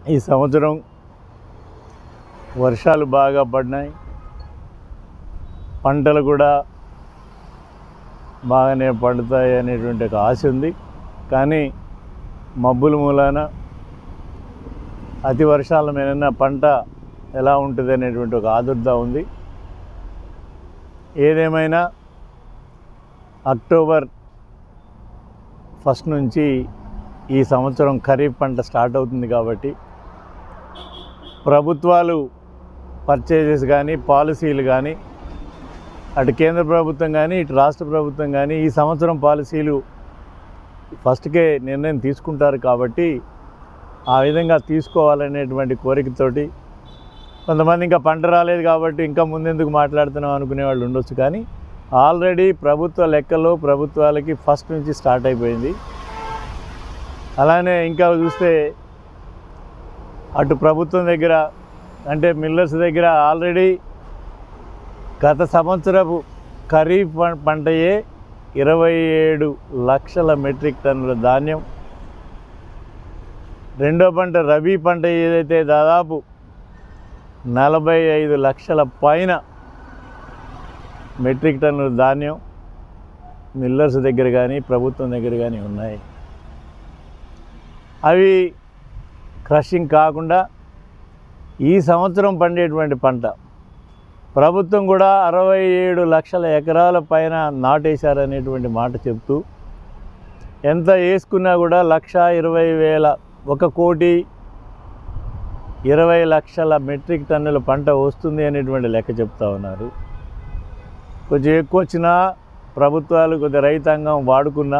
ఈ సంవత్సరం వర్షాలు బాగా పడినాయి పంటలు కూడా బాగానే పండుతాయి అనేటువంటి ఒక ఆశ ఉంది కానీ మబ్బుల మూలాన అతి వర్షాల మీద పంట ఎలా ఉంటుంది అనేటువంటి ఒక ఆదుర్ద ఉంది ఏదేమైనా అక్టోబర్ ఫస్ట్ నుంచి ఈ సంవత్సరం ఖరీఫ్ పంట స్టార్ట్ అవుతుంది కాబట్టి ప్రభుత్వాలు పర్చేజెస్ కానీ పాలసీలు కానీ అటు కేంద్ర ప్రభుత్వం కానీ ఇటు రాష్ట్ర ప్రభుత్వం కానీ ఈ సంవత్సరం పాలసీలు ఫస్ట్కే నిర్ణయం తీసుకుంటారు కాబట్టి ఆ విధంగా తీసుకోవాలనేటువంటి కోరికతోటి కొంతమంది ఇంకా పంట రాలేదు కాబట్టి ఇంకా ముందెందుకు మాట్లాడుతున్నాం అనుకునే వాళ్ళు ఉండొచ్చు కానీ ఆల్రెడీ ప్రభుత్వ లెక్కలో ప్రభుత్వాలకి ఫస్ట్ నుంచి స్టార్ట్ అయిపోయింది అలానే ఇంకా చూస్తే అటు ప్రభుత్వం దగ్గర అంటే మిల్లర్స్ దగ్గర ఆల్రెడీ గత సంవత్సరపు ఖరీఫ్ పం- పంటయే ఇరవై ఏడు లక్షల మెట్రిక్ టన్నుల ధాన్యం రెండో పంట రబీ పంట ఏదైతే దాదాపు నలభై ఐదు లక్షల పైన మెట్రిక్ టన్నుల ధాన్యం మిల్లర్స్ దగ్గర కానీ ప్రభుత్వం దగ్గర కానీ ఉన్నాయి అవి క్రషింగ్ కాకుండా ఈ సంవత్సరం పండేటువంటి పంట ప్రభుత్వం కూడా అరవై ఏడు లక్షల ఎకరాల పైన నాటేశారనేటువంటి మాట చెప్తూ ఎంత వేసుకున్నా కూడా లక్ష ఇరవై వేల ఒక కోటి ఇరవై లక్షల మెట్రిక్ టన్నుల పంట వస్తుంది అనేటువంటి లెక్క చెప్తా ఉన్నారు కొంచెం ఎక్కువ వచ్చినా ప్రభుత్వాలు కొద్ది రైతాంగం వాడుకున్నా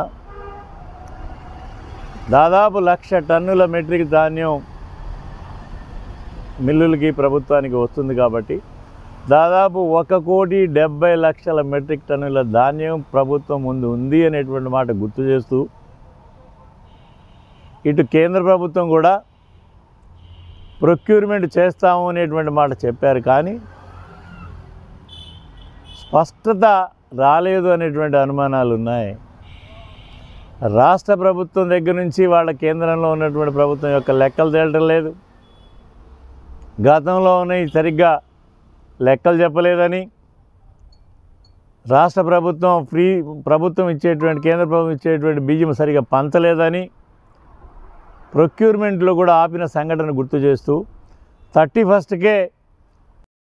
దాదాపు లక్ష టన్నుల మెట్రిక్ ధాన్యం మిల్లులకి ప్రభుత్వానికి వస్తుంది కాబట్టి దాదాపు ఒక కోటి డెబ్బై లక్షల మెట్రిక్ టన్నుల ధాన్యం ప్రభుత్వం ముందు ఉంది అనేటువంటి మాట గుర్తు చేస్తూ ఇటు కేంద్ర ప్రభుత్వం కూడా ప్రొక్యూర్మెంట్ చేస్తాము అనేటువంటి మాట చెప్పారు కానీ స్పష్టత రాలేదు అనేటువంటి అనుమానాలు ఉన్నాయి రాష్ట్ర ప్రభుత్వం దగ్గర నుంచి వాళ్ళ కేంద్రంలో ఉన్నటువంటి ప్రభుత్వం యొక్క లెక్కలు తేలటం లేదు గతంలో ఉన్నాయి సరిగ్గా లెక్కలు చెప్పలేదని రాష్ట్ర ప్రభుత్వం ఫ్రీ ప్రభుత్వం ఇచ్చేటువంటి కేంద్ర ప్రభుత్వం ఇచ్చేటువంటి బియ్యం సరిగా పంచలేదని ప్రొక్యూర్మెంట్లో కూడా ఆపిన సంఘటన గుర్తు చేస్తూ థర్టీ ఫస్ట్కే